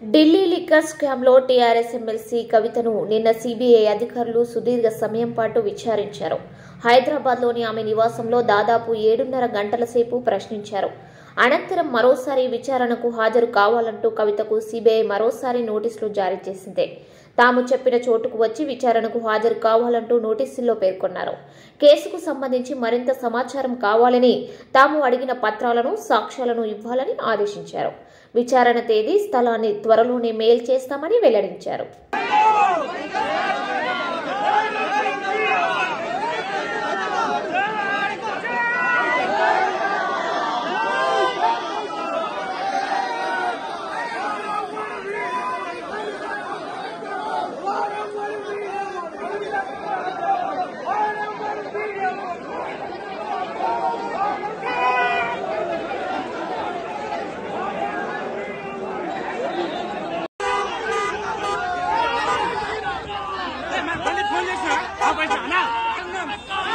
Delhi liquor స్కామ్లో TRS MLC కవితను నిన్న సీబీఐ అధికారులు సుదీర్ఘ సమయం పాటు విచారించారు హైదరాబాద్లోని ఆమె నివాసంలో దాదాపు ఏడున్నర గంటల సేపు ప్రశ్నించారు అనంతరం మరోసారి విచారణకు హాజరు కావాలంటూ కవితకు సీబీఐ మరోసారి నోటీసులు జారీ చేసింది తాము చెప్పిన చోటుకు వచ్చి విచారణకు హాజరు కావాలంటూ నోటీసుల్లో పేర్కొన్నారు కేసుకు సంబంధించి మరింత సమాచారం కావాలని తాము అడిగిన పత్రాలను సాక్ష్యాలను ఇవ్వాలని ఆదేశించారు విచారణ తేదీ స్థలాన్ని త్వరలోనే మెయిల్ చేస్తామని వెల్లడించారు मैं पंडित फोन చేసిన ఆ పైసా అన్నా